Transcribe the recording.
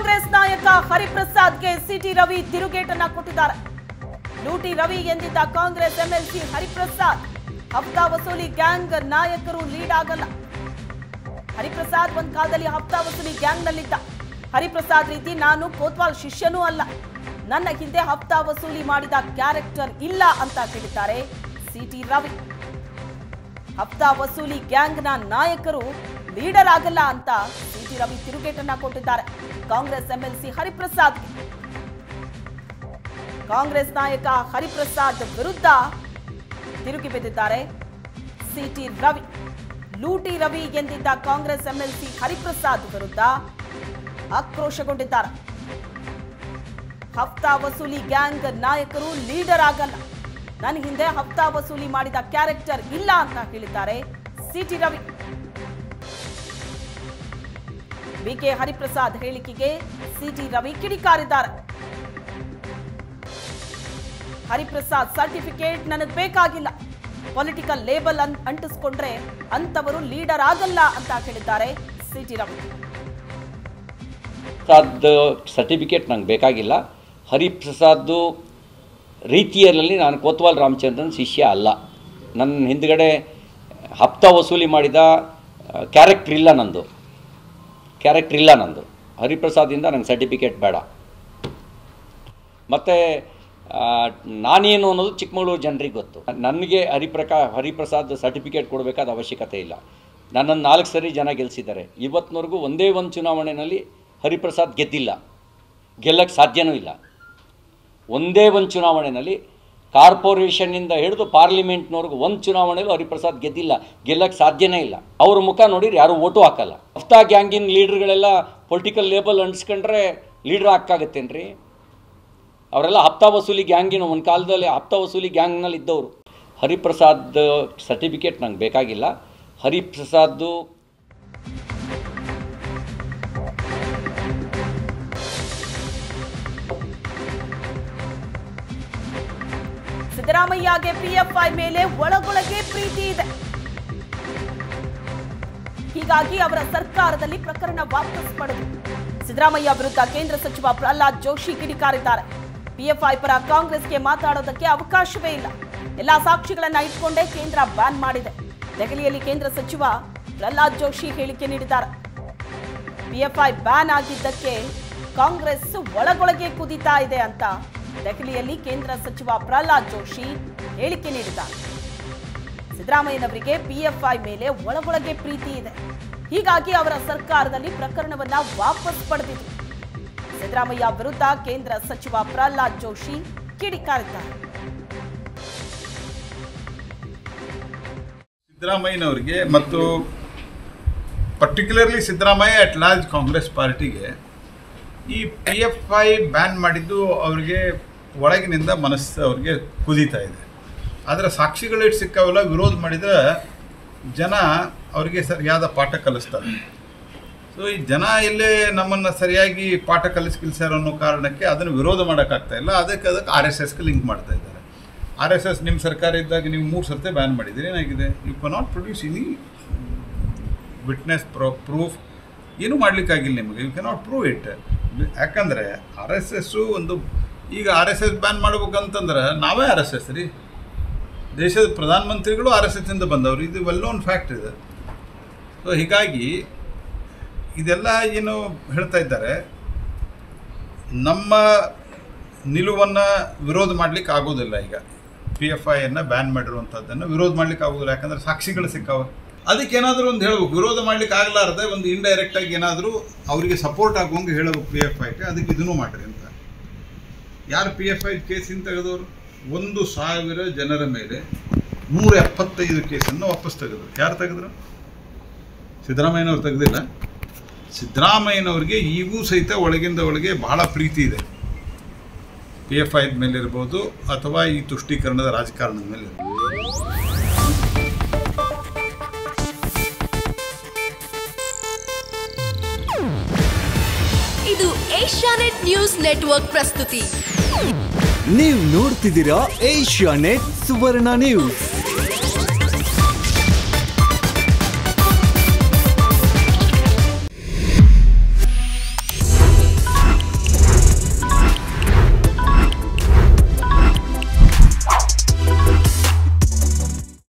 ಕಾಂಗ್ರೆಸ್ ನಾಯಕ ಹರಿಪ್ರಸಾದ್ಗೆ ಸಿಟಿ ರವಿ ತಿರುಗೇಟನ್ನ ಕೊಟ್ಟಿದ್ದಾರೆ ಲೂಟಿ ರವಿ ಎಂದಿದ್ದ ಕಾಂಗ್ರೆಸ್ ಎಂಎಲ್ಸಿ ಹರಿಪ್ರಸಾದ್ ಹಫ್ತಾ ವಸೂಲಿ ಗ್ಯಾಂಗ್ ನಾಯಕರು ಲೀಡ್ ಆಗಲ್ಲ ಹರಿಪ್ರಸಾದ್ ಒಂದ್ ಕಾಲದಲ್ಲಿ ಹಫ್ತಾ ವಸೂಲಿ ಗ್ಯಾಂಗ್ ನಲ್ಲಿದ್ದ ಹರಿಪ್ರಸಾದ್ ರೀತಿ ನಾನು ಕೋತ್ವಾಲ್ ಶಿಷ್ಯನೂ ಅಲ್ಲ ನನ್ನ ಹಿಂದೆ ಹಫ್ತಾ ವಸೂಲಿ ಮಾಡಿದ ಕ್ಯಾರೆಕ್ಟರ್ ಇಲ್ಲ ಅಂತ ಹೇಳಿದ್ದಾರೆ ಸಿಟಿ ರವಿ ಹಫ್ತಾ ವಸೂಲಿ ಗ್ಯಾಂಗ್ನ ನಾಯಕರು ಲೀಡರ್ ಆಗಲ್ಲ ಅಂತ ಸಿಟಿ ರವಿ ತಿರುಗೇಟನ್ನ ಕೊಟ್ಟಿದ್ದಾರೆ ಕಾಂಗ್ರೆಸ್ ಎಂಎಲ್ಸಿ ಹರಿಪ್ರಸಾದ್ ಕಾಂಗ್ರೆಸ್ ನಾಯಕ ಹರಿಪ್ರಸಾದ್ ವಿರುದ್ಧ ತಿರುಗಿ ಬಿದ್ದಿದ್ದಾರೆ ಸಿಟಿ ರವಿ ಲೂಟಿ ರವಿ ಎಂದಿದ್ದ ಕಾಂಗ್ರೆಸ್ ಎಂಎಲ್ಸಿ ಹರಿಪ್ರಸಾದ್ ವಿರುದ್ಧ ಆಕ್ರೋಶಗೊಂಡಿದ್ದಾರೆ ಹಫ್ತಾ ವಸೂಲಿ ಗ್ಯಾಂಗ್ ನಾಯಕರು ಲೀಡರ್ ಆಗಲ್ಲ ನನ್ನ ಹಿಂದೆ ಹಫ್ತಾ ವಸೂಲಿ ಮಾಡಿದ ಕ್ಯಾರೆಕ್ಟರ್ ಇಲ್ಲ ಅಂತ ಹೇಳಿದ್ದಾರೆ ಸಿಟಿ ರವಿ ಬಿಕೆ ಹರಿಪ್ರಸಾದ್ ಹೇಳಿಕೆಗೆ ಸಿಟಿ ರವಿ ಕಿಡಿಕಾರಿದ್ದಾರೆ ಹರಿಪ್ರಸಾದ್ ಸರ್ಟಿಫಿಕೇಟ್ ನನಗೆ ಬೇಕಾಗಿಲ್ಲ ಪೊಲಿಟಿಕಲ್ ಲೇಬಲ್ ಅನ್ ಅಂಟಿಸ್ಕೊಂಡ್ರೆ ಅಂತವರು ಲೀಡರ್ ಆಗಲ್ಲ ಅಂತ ಹೇಳಿದ್ದಾರೆ ಸಿಟಿ ರವಿ ಪ್ರಸಾದ್ ಸರ್ಟಿಫಿಕೇಟ್ ನಂಗೆ ಬೇಕಾಗಿಲ್ಲ ಹರಿಪ್ರಸಾದ್ ರೀತಿಯಲ್ಲಿ ನಾನು ಕೋತ್ವಾಲ್ ರಾಮಚಂದ್ರನ್ ಶಿಷ್ಯ ಅಲ್ಲ ನನ್ನ ಹಿಂದ್ಗಡೆ ಹಪ್ತ ವಸೂಲಿ ಮಾಡಿದ ಕ್ಯಾರೆಕ್ಟ್ರ್ ಇಲ್ಲ ನಂದು ಕ್ಯಾರೆಕ್ಟ್ರ್ ಇಲ್ಲ ನಂದು ಹರಿಪ್ರಸಾದಿಂದ ನಂಗೆ ಸರ್ಟಿಫಿಕೇಟ್ ಬೇಡ ಮತ್ತು ನಾನೇನು ಅನ್ನೋದು ಚಿಕ್ಕಮಗಳೂರು ಜನರಿಗೆ ಗೊತ್ತು ನನಗೆ ಹರಿಪ್ರಕಾ ಹರಿಪ್ರಸಾದ್ ಸರ್ಟಿಫಿಕೇಟ್ ಕೊಡಬೇಕಾದ ಅವಶ್ಯಕತೆ ಇಲ್ಲ ನನ್ನನ್ನು ನಾಲ್ಕು ಸರಿ ಜನ ಗೆಲ್ಲಿಸಿದ್ದಾರೆ ಇವತ್ತಿನವರೆಗೂ ಒಂದೇ ಒಂದು ಚುನಾವಣೆಯಲ್ಲಿ ಹರಿಪ್ರಸಾದ್ ಗೆದ್ದಿಲ್ಲ ಗೆಲ್ಲಕ್ಕೆ ಸಾಧ್ಯನೂ ಇಲ್ಲ ಒಂದೇ ಒಂದು ಚುನಾವಣೆಯಲ್ಲಿ ಕಾರ್ಪೊರೇಷನ್ನಿಂದ ಹಿಡಿದು ಪಾರ್ಲಿಮೆಂಟ್ನವರೆಗೂ ಒಂದು ಚುನಾವಣೆಯಲ್ಲೂ ಹರಿಪ್ರಸಾದ್ ಗೆದ್ದಿಲ್ಲ ಗೆಲ್ಲಕ್ಕೆ ಸಾಧ್ಯನೇ ಇಲ್ಲ ಅವ್ರ ಮುಖ ನೋಡಿದ್ರೆ ಯಾರೂ ಓಟು ಹಾಕಲ್ಲ ಹಫ್ತಾ ಗ್ಯಾಂಗಿನ ಲೀಡ್ರ್ಗಳೆಲ್ಲ ಪೊಲಿಟಿಕಲ್ ಲೇಬಲ್ ಅಂಟಿಸ್ಕೊಂಡ್ರೆ ಲೀಡ್ರ್ ಹಾಕಾಗತ್ತೇನ್ರಿ ಅವರೆಲ್ಲ ಹಪ್ತಾ ವಸೂಲಿ ಗ್ಯಾಂಗಿನ ಒಂದು ಕಾಲದಲ್ಲಿ ಹಪ್ತಾ ವಸೂಲಿ ಗ್ಯಾಂಗ್ನಲ್ಲಿ ಇದ್ದವರು ಹರಿಪ್ರಸಾದ್ ಸರ್ಟಿಫಿಕೇಟ್ ನಂಗೆ ಬೇಕಾಗಿಲ್ಲ ಹರಿಪ್ರಸಾದ್ದು ಸಿದ್ದರಾಮಯ್ಯಗೆ ಪಿಎಫ್ಐ ಮೇಲೆ ಒಳಗೊಳಗೆ ಪ್ರೀತಿ ಇದೆ ಹೀಗಾಗಿ ಅವರ ಸರ್ಕಾರದಲ್ಲಿ ಪ್ರಕರಣ ವಾಪಸ್ ಪಡೆದು ಸಿದ್ದರಾಮಯ್ಯ ವಿರುದ್ಧ ಕೇಂದ್ರ ಸಚಿವ ಪ್ರಹ್ಲಾದ್ ಜೋಶಿ ಕಿಡಿಕಾರಿದ್ದಾರೆ ಪಿಎಫ್ಐ ಪರ ಕಾಂಗ್ರೆಸ್ಗೆ ಮಾತಾಡೋದಕ್ಕೆ ಅವಕಾಶವೇ ಇಲ್ಲ ಎಲ್ಲಾ ಸಾಕ್ಷಿಗಳನ್ನ ಇಟ್ಕೊಂಡೇ ಕೇಂದ್ರ ಬ್ಯಾನ್ ಮಾಡಿದೆ ದೆಹಲಿಯಲ್ಲಿ ಕೇಂದ್ರ ಸಚಿವ ಪ್ರಹ್ಲಾದ್ ಜೋಶಿ ಹೇಳಿಕೆ ನೀಡಿದ್ದಾರೆ ಪಿಎಫ್ಐ ಬ್ಯಾನ್ ಆಗಿದ್ದಕ್ಕೆ ಕಾಂಗ್ರೆಸ್ ಒಳಗೊಳಗೆ ಕುದೀತಾ ಇದೆ ಅಂತ ದೆಹಲಿಯಲ್ಲಿ ಕೇಂದ್ರ ಸಚಿವ ಪ್ರಹ್ಲಾದ್ ಜೋಶಿ ಹೇಳಿಕೆ ನೀಡಿದ್ದಾರೆ ಸಿದ್ದರಾಮಯ್ಯನವರಿಗೆ ಪಿಎಫ್ಐ ಮೇಲೆ ಒಳಗೊಳಗೆ ಪ್ರೀತಿ ಇದೆ ಹೀಗಾಗಿ ಅವರ ಸರ್ಕಾರದಲ್ಲಿ ಪ್ರಕರಣವನ್ನ ವಾಪಸ್ ಪಡೆದಿದೆ ಸಿದ್ದರಾಮಯ್ಯ ವಿರುದ್ಧ ಕೇಂದ್ರ ಸಚಿವ ಪ್ರಹ್ಲಾದ್ ಜೋಶಿ ಕಿಡಿಕಾರಿದ್ದಾರೆ ಸಿದ್ದರಾಮಯ್ಯನವರಿಗೆ ಮತ್ತು particularly Siddaramaiah at large Congress ಪಾರ್ಟಿಗೆ ಈ ಪಿ ಎಫ್ ಐ ಬ್ಯಾನ್ ಮಾಡಿದ್ದು ಅವರಿಗೆ ಒಳಗಿನಿಂದ ಮನಸ್ಸು ಅವ್ರಿಗೆ ಕುದೀತಾ ಇದೆ ಆದರೆ ಸಾಕ್ಷಿಗಳಿಟ್ಟು ಸಿಕ್ಕಾವೆಲ್ಲ ವಿರೋಧ ಮಾಡಿದರೆ ಜನ ಅವರಿಗೆ ಸರಿಯಾದ ಪಾಠ ಕಲಿಸ್ತಾರೆ ಸೊ ಈ ಜನ ಎಲ್ಲೇ ನಮ್ಮನ್ನು ಸರಿಯಾಗಿ ಪಾಠ ಕಲಿಸ್ಕಿಲ್ಸಾರ ಅನ್ನೋ ಕಾರಣಕ್ಕೆ ಅದನ್ನು ವಿರೋಧ ಮಾಡೋಕ್ಕಾಗ್ತಾ ಇಲ್ಲ ಅದಕ್ಕೆ ಅದಕ್ಕೆ ಆರ್ ಎಸ್ ಎಸ್ಗೆ ಲಿಂಕ್ ಮಾಡ್ತಾ ಇದ್ದಾರೆ ಆರ್ ಎಸ್ ಎಸ್ ನಿಮ್ಮ ಸರ್ಕಾರ ಇದ್ದಾಗ ನೀವು ಮೂರು ಸರ್ತಿ ಬ್ಯಾನ್ ಮಾಡಿದ್ದೀರಿ ಏನಾಗಿದೆ you not produce any witness pro proof ಏನೂ ಮಾಡಲಿಕ್ಕಾಗಿಲ್ಲ ನಿಮಗೆ ಯು ಕೆನಾಟ್ ಪ್ರೂವ್ ಇಟ್ ಯಾಕಂದರೆ ಆರ್ ಎಸ್ ಎಸ್ಸು ಒಂದು ಈಗ ಆರ್ ಎಸ್ ಎಸ್ ಬ್ಯಾನ್ ಮಾಡ್ಬೇಕಂತಂದ್ರೆ ನಾವೇ ಆರ್ ಎಸ್ ಎಸ್ ರೀ ದೇಶದ ಪ್ರಧಾನಮಂತ್ರಿಗಳು ಆರ್ ಎಸ್ ಎಸ್ಸಿಂದ ಬಂದವರು ಇದು ವೆಲ್ ನೋನ್ ಫ್ಯಾಕ್ಟ್ ಇದೆ ಸೊ ಹೀಗಾಗಿ ಇದೆಲ್ಲ ಏನು ಹೇಳ್ತಾ ಇದ್ದಾರೆ ನಮ್ಮ ನಿಲುವನ್ನು ವಿರೋಧ ಮಾಡಲಿಕ್ಕೆ ಆಗೋದಿಲ್ಲ ಈಗ ಪಿ ಎಫ್ ಐಯನ್ನು ಬ್ಯಾನ್ ಮಾಡಿರುವಂಥದ್ದನ್ನು ವಿರೋಧ ಮಾಡ್ಲಿಕ್ಕೆ ಆಗೋದಿಲ್ಲ ಯಾಕಂದರೆ ಸಾಕ್ಷಿಗಳು ಸಿಕ್ಕಾವ ಅದಕ್ಕೆ ಏನಾದರೂ ಒಂದು ಹೇಳ್ಬೇಕು ವಿರೋಧ ಮಾಡ್ಲಿಕ್ಕೆ ಆಗಲಾರ್ದೆ ಒಂದು ಇಂಡೈರೆಕ್ಟಾಗಿ ಏನಾದರೂ ಅವರಿಗೆ ಸಪೋರ್ಟ್ ಆಗುವಂಗೆ ಹೇಳಬೇಕು ಪಿ ಎಫ್ ಐಗೆ ಅದಕ್ಕೆ ಇದನ್ನು ಮಾಡಿರಿ ಅಂತ ಯಾರು ಪಿ ಎಫ್ ಐ ಕೇಸಿನ ತೆಗೆದವರು ಒಂದು ಸಾವಿರ ಜನರ ಮೇಲೆ ನೂರ ಎಪ್ಪತ್ತೈದು ಕೇಸನ್ನು ವಾಪಸ್ ತೆಗೆದರು ಯಾರು ತೆಗೆದ್ರು ಸಿದ್ದರಾಮಯ್ಯನವ್ರು ತೆಗೆದಿಲ್ಲ ಸಿದ್ದರಾಮಯ್ಯನವ್ರಿಗೆ ಈಗೂ ಸಹಿತ ಒಳಗಿಂದ ಒಳಗೆ ಬಹಳ ಪ್ರೀತಿ ಇದೆ ಪಿ ಎಫ್ ಐ ಮೇಲೆ ಇರ್ಬೋದು ಅಥವಾ ಈ ತುಷ್ಟೀಕರಣದ ರಾಜಕಾರಣದ ಮೇಲೆ ಇರ್ಬೋದು ಇದು ಏಷ್ಯಾನೆಟ್ ನ್ಯೂಸ್ ನೆಟ್ವರ್ಕ್ ಪ್ರಸ್ತುತಿ ನೀವು ನೋಡ್ತಿದ್ದೀರಾ ಏಷ್ಯಾ ನೆಟ್ ಸುವರ್ಣ ನ್ಯೂಸ್